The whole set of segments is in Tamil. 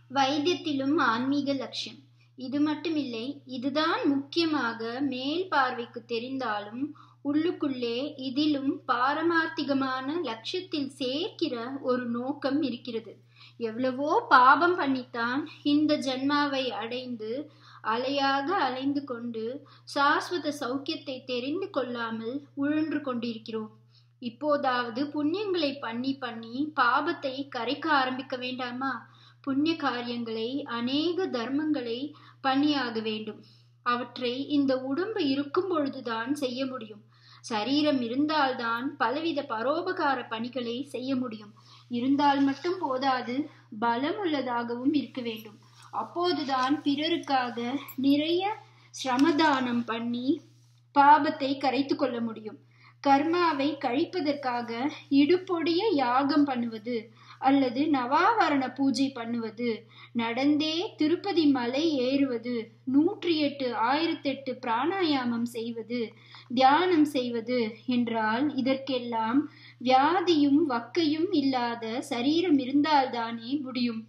வைத்தியத்திலும் ஆன்மீக லட்சியம் இது மட்டுமில்லை இதுதான் முக்கியமாக மேல் பார்வைக்கு தெரிந்தாலும் உள்ளுக்குள்ளே இதிலும் பாரமார்த்திகமான லட்சியத்தில் சேர்க்கிற ஒரு நோக்கம் இருக்கிறது எவ்வளவோ பாபம் பண்ணித்தான் இந்த ஜன்மாவை அடைந்து அலையாக அலைந்து கொண்டு சாஸ்வத சௌக்கியத்தை தெரிந்து கொள்ளாமல் உழன்று கொண்டிருக்கிறோம் இப்போதாவது புண்ணியங்களை பண்ணி பண்ணி பாபத்தை கரைக்க ஆரம்பிக்க வேண்டாமா புண்ணிய காரியங்களை அநேக தர்மங்களை பண்ணியாக வேண்டும் அவற்றை இந்த உடம்பு இருக்கும் பொழுதுதான் செய்ய முடியும் சரீரம் இருந்தால்தான் பலவித பரோபகார பணிகளை செய்ய முடியும் இருந்தால் மட்டும் போதாது பலம் உள்ளதாகவும் இருக்க வேண்டும் அப்போதுதான் பிறருக்காக நிறைய சிரமதானம் பண்ணி பாபத்தை கரைத்து கொள்ள முடியும் கர்மாவை கழிப்பதற்காக இடுப்பொடிய யாகம் பண்ணுவது அல்லது நவாவரண பூஜை பண்ணுவது நடந்தே திருப்பதி மலை ஏறுவது நூற்றி எட்டு ஆயிரத்தெட்டு பிராணாயாமம் செய்வது தியானம் செய்வது என்றால் இதற்கெல்லாம் வியாதியும் வக்கையும் இல்லாத சரீரம் இருந்தால்தானே முடியும்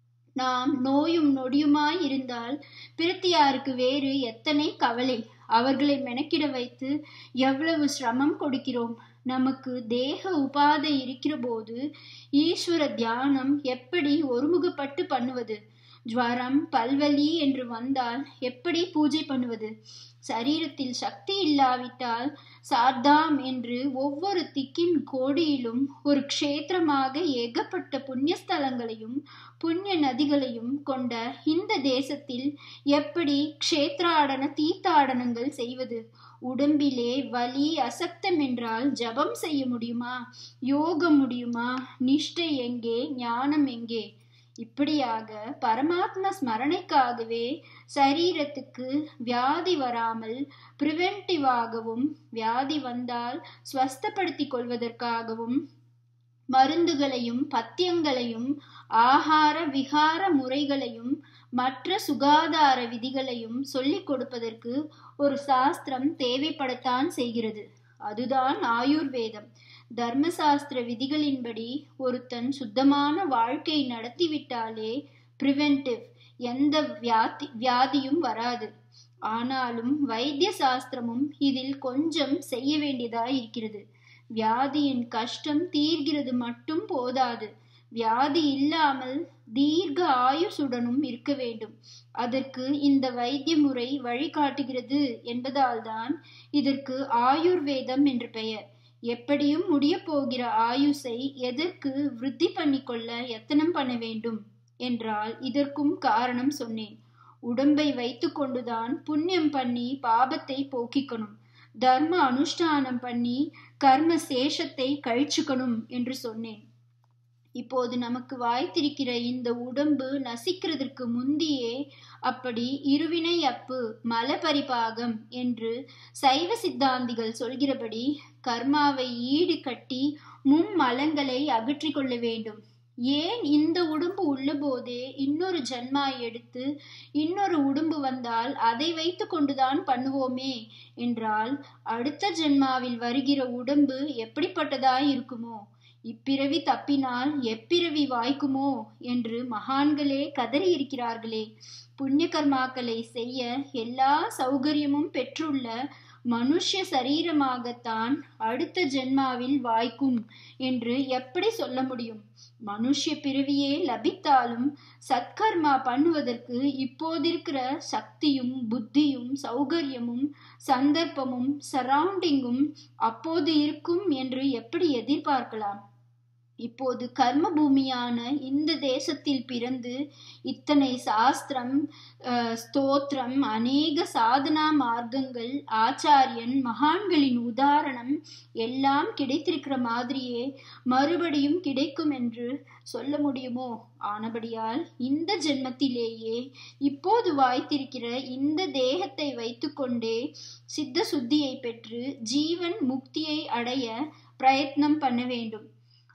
நாம் நோயும் நொடியுமாய் இருந்தால் பிரத்தியாருக்கு வேறு எத்தனை கவலை அவர்களை மெனக்கிட வைத்து எவ்வளவு சிரமம் கொடுக்கிறோம் நமக்கு தேக உபாதை இருக்கிற போது ஈஸ்வர தியானம் எப்படி ஒருமுகப்பட்டு பண்ணுவது ஜுவரம் பல்வலி என்று வந்தால் எப்படி பூஜை பண்ணுவது சரீரத்தில் சக்தி இல்லாவிட்டால் சார்தாம் என்று ஒவ்வொரு திக்கின் கோடியிலும் ஒரு க்ஷேத்திரமாக ஏகப்பட்ட புண்ணியஸ்தலங்களையும் புண்ணிய நதிகளையும் கொண்ட இந்த தேசத்தில் எப்படி க்ஷேத்ராடன தீர்த்தாடனங்கள் செய்வது உடம்பிலே வலி அசக்தம் என்றால் ஜபம் செய்ய முடியுமா யோகம் முடியுமா நிஷ்டை எங்கே ஞானம் எங்கே இப்படியாக பரமாத்ம ஸ்மரணைக்காகவே சரீரத்துக்கு வியாதி வராமல் பிரிவென்டிவாகவும் வியாதி வந்தால் ஸ்வஸ்தப்படுத்திக் கொள்வதற்காகவும் மருந்துகளையும் பத்தியங்களையும் ஆகார விகார முறைகளையும் மற்ற சுகாதார விதிகளையும் சொல்லிக் கொடுப்பதற்கு ஒரு சாஸ்திரம் தேவைப்படத்தான் செய்கிறது அதுதான் ஆயுர்வேதம் தர்மசாஸ்திர விதிகளின்படி ஒருத்தன் சுத்தமான வாழ்க்கை நடத்திவிட்டாலே பிரிவென்டிவ் எந்த வியாதி வியாதியும் வராது ஆனாலும் வைத்திய சாஸ்திரமும் இதில் கொஞ்சம் செய்ய வேண்டியதாய் இருக்கிறது வியாதியின் கஷ்டம் தீர்கிறது மட்டும் போதாது வியாதி இல்லாமல் தீர்க்க ஆயுசுடனும் இருக்க வேண்டும் அதற்கு இந்த வைத்திய முறை வழிகாட்டுகிறது என்பதால்தான் இதற்கு ஆயுர்வேதம் என்று பெயர் எப்படியும் முடிய போகிற ஆயுசை எதற்கு விருத்தி பண்ணிக்கொள்ள எத்தனம் பண்ண வேண்டும் என்றால் இதற்கும் காரணம் சொன்னேன் உடம்பை வைத்து கொண்டுதான் புண்ணியம் பண்ணி பாபத்தை போக்கிக்கணும் தர்ம அனுஷ்டானம் பண்ணி கர்ம சேஷத்தை கழிச்சுக்கணும் என்று சொன்னேன் இப்போது நமக்கு வாய்த்திருக்கிற இந்த உடம்பு நசிக்கிறதற்கு முந்தியே அப்படி இருவினை அப்பு மலபரிபாகம் என்று சைவ சித்தாந்திகள் சொல்கிறபடி கர்மாவை ஈடு கட்டி மும்மலங்களை அகற்றி கொள்ள வேண்டும் ஏன் இந்த உடம்பு உள்ள போதே இன்னொரு ஜன்மா எடுத்து இன்னொரு உடம்பு வந்தால் அதை வைத்து கொண்டுதான் பண்ணுவோமே என்றால் அடுத்த ஜென்மாவில் வருகிற உடம்பு எப்படிப்பட்டதாய் இருக்குமோ இப்பிறவி தப்பினால் எப்பிறவி வாய்க்குமோ என்று மகான்களே கதறி இருக்கிறார்களே புண்ணிய கர்மாக்களை செய்ய எல்லா சௌகரியமும் பெற்றுள்ள மனுஷ சரீரமாகத்தான் அடுத்த ஜென்மாவில் வாய்க்கும் என்று எப்படி சொல்ல முடியும் மனுஷ பிறவியே லபித்தாலும் சத்கர்மா பண்ணுவதற்கு இப்போதிருக்கிற சக்தியும் புத்தியும் சௌகரியமும் சந்தர்ப்பமும் சரௌண்டிங்கும் அப்போது இருக்கும் என்று எப்படி எதிர்பார்க்கலாம் இப்போது கர்ம பூமியான இந்த தேசத்தில் பிறந்து இத்தனை சாஸ்திரம் ஸ்தோத்திரம் அநேக சாதனா மார்க்கங்கள் ஆச்சாரியன் மகான்களின் உதாரணம் எல்லாம் கிடைத்திருக்கிற மாதிரியே மறுபடியும் கிடைக்கும் என்று சொல்ல முடியுமோ ஆனபடியால் இந்த ஜென்மத்திலேயே இப்போது வாய்த்திருக்கிற இந்த தேகத்தை வைத்துக்கொண்டே சித்த சுத்தியை பெற்று ஜீவன் முக்தியை அடைய பிரயத்னம் பண்ண வேண்டும்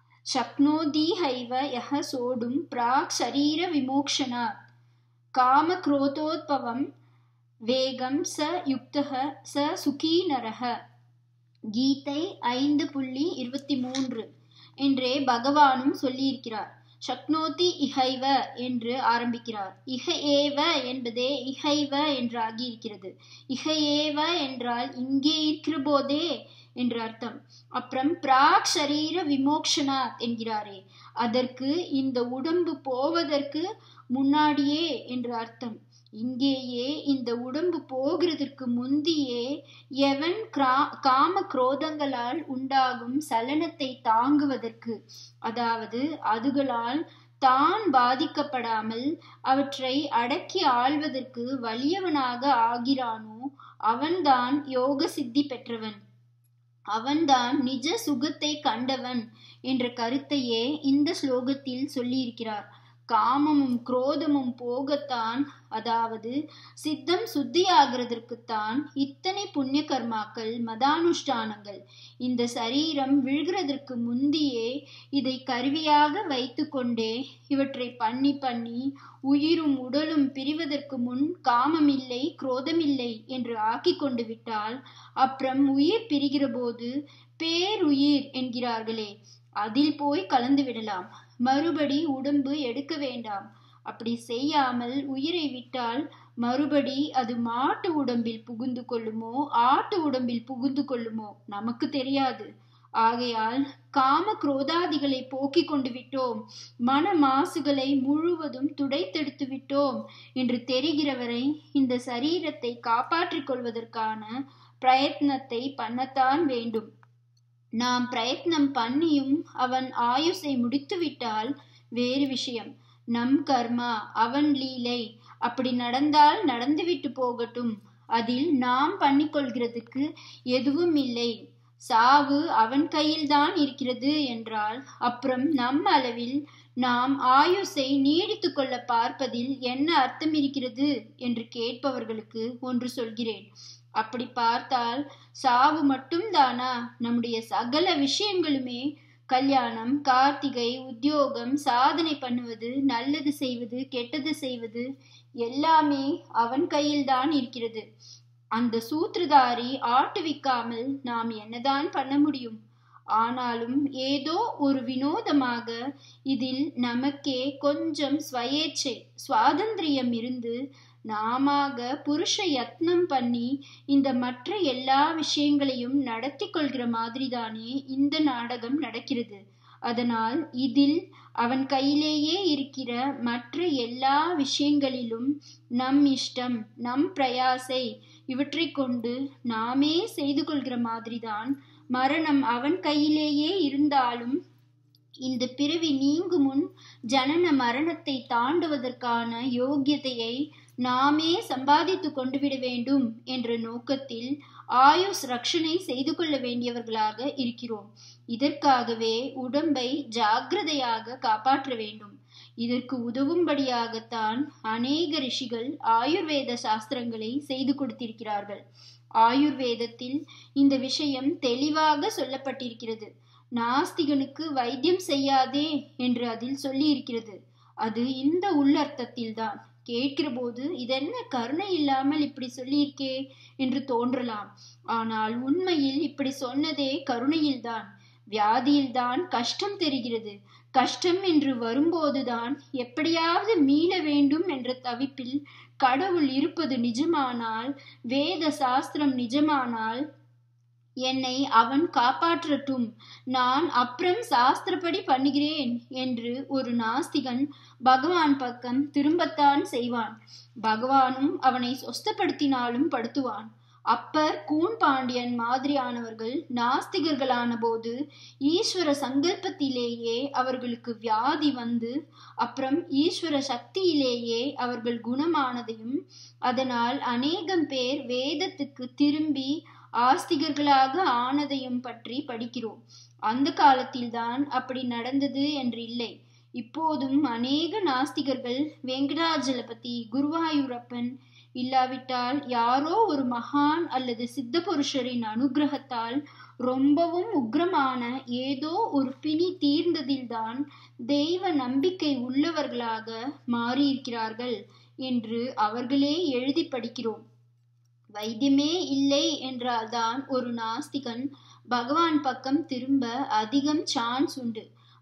शक्नोदीहैव यः सोढुं प्राक् शरीरविमोक्षणात् कामक्रोधोद्भवं வேகம் ச யுக்தக ச சுகீ நரக கீதை ஐந்து புள்ளி இருபத்தி மூன்று என்றே பகவானும் சொல்லியிருக்கிறார் சக்னோதி இகைவ என்று ஆரம்பிக்கிறார் இக ஏவ என்பதே இகைவ என்று ஆகியிருக்கிறது இக ஏவ என்றால் இங்கே இருக்கிற போதே என்று அர்த்தம் அப்புறம் பிராக் சரீர விமோக்ஷனாத் என்கிறாரே அதற்கு இந்த உடம்பு போவதற்கு முன்னாடியே என்று அர்த்தம் இங்கேயே இந்த உடம்பு போகிறதற்கு முந்தியே எவன் காம குரோதங்களால் உண்டாகும் சலனத்தை தாங்குவதற்கு அதாவது அதுகளால் தான் பாதிக்கப்படாமல் அவற்றை அடக்கி ஆள்வதற்கு வலியவனாக ஆகிறானோ அவன்தான் யோக சித்தி பெற்றவன் அவன்தான் நிஜ சுகத்தை கண்டவன் என்ற கருத்தையே இந்த ஸ்லோகத்தில் சொல்லியிருக்கிறார் காமமும் குரோதமும் போகத்தான் அதாவது சித்தம் சுத்தியாகிறதற்குத்தான் இத்தனை புண்ணிய கர்மாக்கள் மதானுஷ்டானங்கள் இந்த சரீரம் விழுகிறதற்கு முந்தியே இதை கருவியாக வைத்து கொண்டே இவற்றை பண்ணி பண்ணி உயிரும் உடலும் பிரிவதற்கு முன் காமமில்லை குரோதமில்லை என்று ஆக்கி கொண்டு விட்டால் அப்புறம் உயிர் பிரிகிற போது பேருயிர் என்கிறார்களே அதில் போய் கலந்து விடலாம் மறுபடி உடம்பு எடுக்க வேண்டாம் அப்படி செய்யாமல் உயிரை விட்டால் மறுபடி அது மாட்டு உடம்பில் புகுந்து கொள்ளுமோ ஆட்டு உடம்பில் புகுந்து கொள்ளுமோ நமக்கு தெரியாது ஆகையால் காம குரோதாதிகளை போக்கிக் கொண்டு விட்டோம் மன மாசுகளை முழுவதும் துடைத்தெடுத்து விட்டோம் என்று தெரிகிறவரை இந்த சரீரத்தை காப்பாற்றிக் கொள்வதற்கான பிரயத்னத்தை பண்ணத்தான் வேண்டும் நாம் பிரயத்னம் பண்ணியும் அவன் ஆயுசை முடித்துவிட்டால் வேறு விஷயம் நம் கர்மா அவன் லீலை அப்படி நடந்தால் நடந்துவிட்டு போகட்டும் அதில் நாம் பண்ணிக்கொள்கிறதுக்கு எதுவும் இல்லை சாவு அவன் கையில்தான் இருக்கிறது என்றால் அப்புறம் நம் அளவில் நாம் ஆயுசை நீடித்து கொள்ள பார்ப்பதில் என்ன அர்த்தம் இருக்கிறது என்று கேட்பவர்களுக்கு ஒன்று சொல்கிறேன் அப்படி பார்த்தால் சாவு மட்டும் தானா நம்முடைய சகல விஷயங்களுமே கல்யாணம் கார்த்திகை உத்தியோகம் சாதனை பண்ணுவது நல்லது செய்வது கெட்டது செய்வது எல்லாமே அவன் கையில்தான் இருக்கிறது அந்த சூத்திரதாரி ஆட்டுவிக்காமல் நாம் என்னதான் பண்ண முடியும் ஆனாலும் ஏதோ ஒரு வினோதமாக இதில் நமக்கே கொஞ்சம் ஸ்வயேச்சை சுவாதந்திரியம் இருந்து நாமாக புருஷ யத்னம் பண்ணி இந்த மற்ற எல்லா விஷயங்களையும் நடத்தி கொள்கிற மாதிரிதானே இந்த நாடகம் நடக்கிறது அதனால் இதில் அவன் கையிலேயே இருக்கிற மற்ற எல்லா விஷயங்களிலும் நம் இஷ்டம் நம் பிரயாசை இவற்றை கொண்டு நாமே செய்து கொள்கிற மாதிரிதான் மரணம் அவன் கையிலேயே இருந்தாலும் இந்த பிறவி நீங்கும் முன் ஜனன மரணத்தை தாண்டுவதற்கான யோக்கியதையை நாமே சம்பாதித்து கொண்டு விட வேண்டும் என்ற நோக்கத்தில் ஆயுஷ் ரக்ஷனை செய்து கொள்ள வேண்டியவர்களாக இருக்கிறோம் இதற்காகவே உடம்பை ஜாகிரதையாக காப்பாற்ற வேண்டும் இதற்கு உதவும்படியாகத்தான் அநேக ரிஷிகள் ஆயுர்வேத சாஸ்திரங்களை செய்து கொடுத்திருக்கிறார்கள் ஆயுர்வேதத்தில் இந்த விஷயம் தெளிவாக சொல்லப்பட்டிருக்கிறது நாஸ்திகனுக்கு வைத்தியம் செய்யாதே என்று அதில் சொல்லி இருக்கிறது அது இந்த உள்ளர்த்தத்தில்தான் கேட்கிற போது இதென்ன கருணை இல்லாமல் இப்படி சொல்லியிருக்கே என்று தோன்றலாம் ஆனால் உண்மையில் இப்படி சொன்னதே கருணையில்தான் வியாதியில்தான் கஷ்டம் தெரிகிறது கஷ்டம் என்று வரும்போதுதான் எப்படியாவது மீள வேண்டும் என்ற தவிப்பில் கடவுள் இருப்பது நிஜமானால் வேத சாஸ்திரம் நிஜமானால் என்னை அவன் காப்பாற்றட்டும் நான் அப்புறம் சாஸ்திரப்படி பண்ணுகிறேன் என்று ஒரு நாஸ்திகன் பகவான் பக்கம் திரும்பத்தான் செய்வான் பகவானும் அவனை சொஸ்தப்படுத்தினாலும் படுத்துவான் அப்பர் கூன் பாண்டியன் மாதிரியானவர்கள் நாஸ்திகர்களான போது ஈஸ்வர சங்கல்பத்திலேயே அவர்களுக்கு வியாதி வந்து அப்புறம் ஈஸ்வர சக்தியிலேயே அவர்கள் குணமானதையும் அதனால் அநேகம் பேர் வேதத்துக்கு திரும்பி ஆஸ்திகர்களாக ஆனதையும் பற்றி படிக்கிறோம் அந்த காலத்தில்தான் அப்படி நடந்தது என்று இல்லை இப்போதும் அநேக நாஸ்திகர்கள் வெங்கடாஜலபதி குருவாயூரப்பன் இல்லாவிட்டால் யாரோ ஒரு மகான் அல்லது சித்த புருஷரின் அனுகிரகத்தால் ரொம்பவும் உக்ரமான ஏதோ ஒரு பிணி தீர்ந்ததில்தான் தெய்வ நம்பிக்கை உள்ளவர்களாக மாறியிருக்கிறார்கள் என்று அவர்களே எழுதி படிக்கிறோம் வைத்தியமே இல்லை என்றால்தான் ஒரு நாஸ்திகன் பகவான் பக்கம் திரும்ப அதிகம் சான்ஸ் உண்டு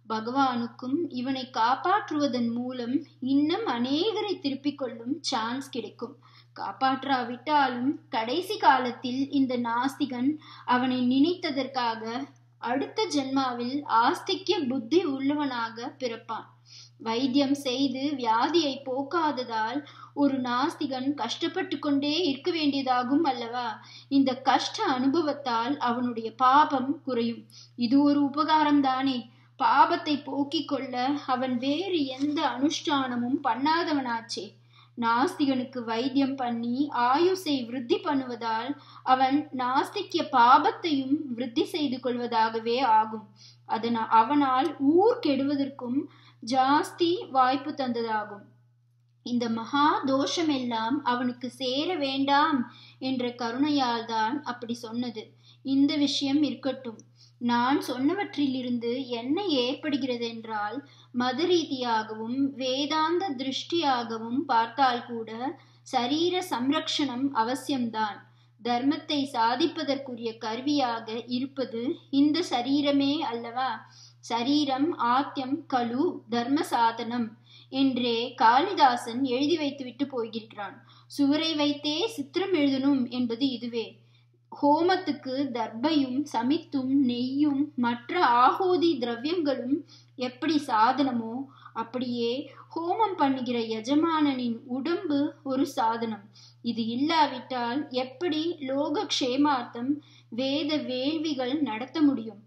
பகவானுக்கும் இவனை காப்பாற்றுவதன் மூலம் இன்னும் அநேகரை திருப்பிக் கொள்ளும் சான்ஸ் கிடைக்கும் காப்பாற்றாவிட்டாலும் கடைசி காலத்தில் இந்த நாஸ்திகன் அவனை நினைத்ததற்காக அடுத்த ஜென்மாவில் ஆஸ்திக்ய புத்தி உள்ளவனாக பிறப்பான் வைத்தியம் செய்து வியாதியை போக்காததால் ஒரு நாஸ்திகன் கஷ்டப்பட்டு கொண்டே இருக்க வேண்டியதாகும் அல்லவா இந்த கஷ்ட அனுபவத்தால் அவனுடைய பாபம் குறையும் இது ஒரு உபகாரம் தானே பாபத்தை போக்கிக் கொள்ள அவன் வேறு எந்த அனுஷ்டானமும் பண்ணாதவனாச்சே நாஸ்திகனுக்கு வைத்தியம் பண்ணி ஆயுசை விருத்தி பண்ணுவதால் அவன் நாஸ்திக்கிய பாபத்தையும் விருத்தி செய்து கொள்வதாகவே ஆகும் அதனால் அவனால் ஊர் கெடுவதற்கும் ஜாஸ்தி வாய்ப்பு தந்ததாகும் இந்த மகா தோஷமெல்லாம் அவனுக்கு சேர வேண்டாம் என்ற கருணையால் தான் அப்படி சொன்னது இந்த விஷயம் இருக்கட்டும் நான் சொன்னவற்றிலிருந்து என்ன ஏற்படுகிறது என்றால் மத ரீதியாகவும் வேதாந்த திருஷ்டியாகவும் பார்த்தால் கூட சரீர சம்ரக்ஷணம் அவசியம்தான் தர்மத்தை சாதிப்பதற்குரிய கருவியாக இருப்பது இந்த சரீரமே அல்லவா சரீரம் ஆத்தியம் கலு தர்ம சாதனம் என்றே காளிதாசன் எழுதி வைத்துவிட்டு போயிருக்கிறான் சுவரை வைத்தே சித்திரம் எழுதணும் என்பது இதுவே ஹோமத்துக்கு தர்பையும் சமித்தும் நெய்யும் மற்ற ஆகோதி திரவியங்களும் எப்படி சாதனமோ அப்படியே ஹோமம் பண்ணுகிற எஜமானனின் உடம்பு ஒரு சாதனம் இது இல்லாவிட்டால் எப்படி லோக க்ஷேமார்த்தம் வேத வேள்விகள் நடத்த முடியும்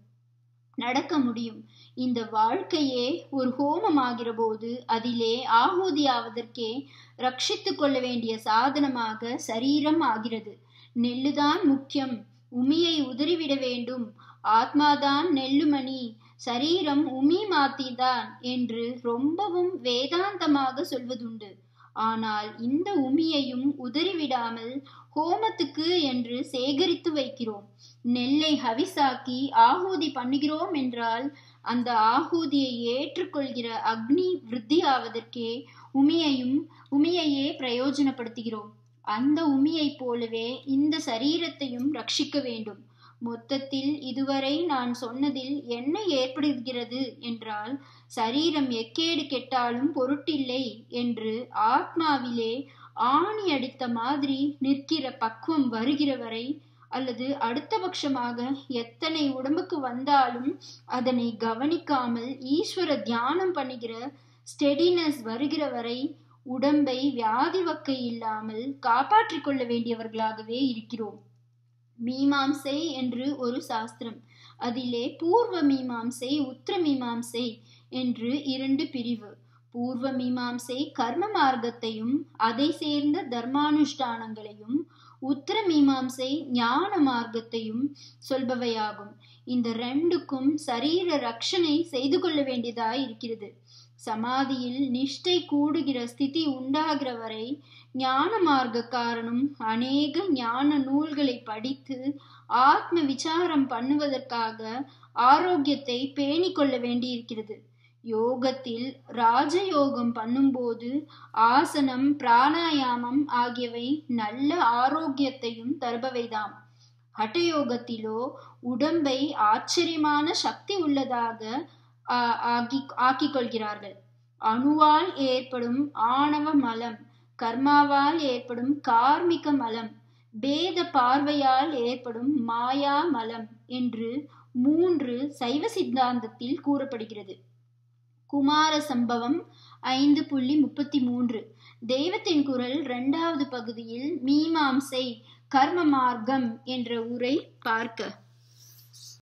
நடக்க முடியும் இந்த வாழ்க்கையே ஒரு ஹோமமாகிற போது அதிலே ஆகூதியாவதற்கே ரட்சித்து கொள்ள வேண்டிய சாதனமாக சரீரம் ஆகிறது நெல்லுதான் முக்கியம் உமியை உதறிவிட வேண்டும் ஆத்மாதான் நெல்லுமணி சரீரம் உமி மாத்திதான் என்று ரொம்பவும் வேதாந்தமாக சொல்வதுண்டு ஆனால் இந்த உமியையும் உதறிவிடாமல் ஹோமத்துக்கு என்று சேகரித்து வைக்கிறோம் நெல்லை ஹவிசாக்கி ஆகூதி பண்ணுகிறோம் என்றால் அந்த ஆகூதியை ஏற்றுக்கொள்கிற அக்னி விருத்தி ஆவதற்கே உமியையும் உமியையே பிரயோஜனப்படுத்துகிறோம் அந்த உமியைப் போலவே இந்த சரீரத்தையும் ரட்சிக்க வேண்டும் மொத்தத்தில் இதுவரை நான் சொன்னதில் என்ன ஏற்படுகிறது என்றால் சரீரம் எக்கேடு கெட்டாலும் பொருட்டில்லை என்று ஆத்மாவிலே ஆணி அடித்த மாதிரி நிற்கிற பக்குவம் வருகிற வரை அல்லது அடுத்த பட்சமாக எத்தனை உடம்புக்கு வந்தாலும் அதனை கவனிக்காமல் ஈஸ்வர தியானம் பண்ணுகிற ஸ்டெடினஸ் வருகிற வரை உடம்பை வியாதி வக்கை இல்லாமல் காப்பாற்றிக் கொள்ள வேண்டியவர்களாகவே இருக்கிறோம் மீமாம்சை என்று ஒரு சாஸ்திரம் அதிலே பூர்வ மீமாம்சை உத்திர மீமாம்சை என்று இரண்டு பிரிவு பூர்வ மீமாம்சை கர்ம மார்க்கத்தையும் அதை சேர்ந்த தர்மானுஷ்டானங்களையும் உத்தர மீமாம்சை ஞான மார்க்கத்தையும் சொல்பவையாகும் இந்த ரெண்டுக்கும் சரீர ரட்சணை செய்து கொள்ள வேண்டியதாய் இருக்கிறது சமாதியில் நிஷ்டை கூடுகிற ஸ்திதி உண்டாகிற வரை ஞான மார்க்கக்காரனும் அநேக ஞான நூல்களை படித்து ஆத்ம விசாரம் பண்ணுவதற்காக ஆரோக்கியத்தை பேணிக் கொள்ள வேண்டியிருக்கிறது யோகத்தில் ராஜயோகம் பண்ணும்போது ஆசனம் பிராணாயாமம் ஆகியவை நல்ல ஆரோக்கியத்தையும் தருபவைதாம் ஹட்டயோகத்திலோ உடம்பை ஆச்சரியமான சக்தி உள்ளதாக ஆக்கி ஆக்கிக் கொள்கிறார்கள் அணுவால் ஏற்படும் ஆணவ மலம் கர்மாவால் ஏற்படும் கார்மிக மலம் பேத பார்வையால் ஏற்படும் மாயா மலம் என்று மூன்று சைவ சித்தாந்தத்தில் கூறப்படுகிறது குமார சம்பவம் ஐந்து புள்ளி முப்பத்தி மூன்று தெய்வத்தின் குரல் இரண்டாவது பகுதியில் மீமாம்சை கர்ம மார்க்கம் என்ற உரை பார்க்க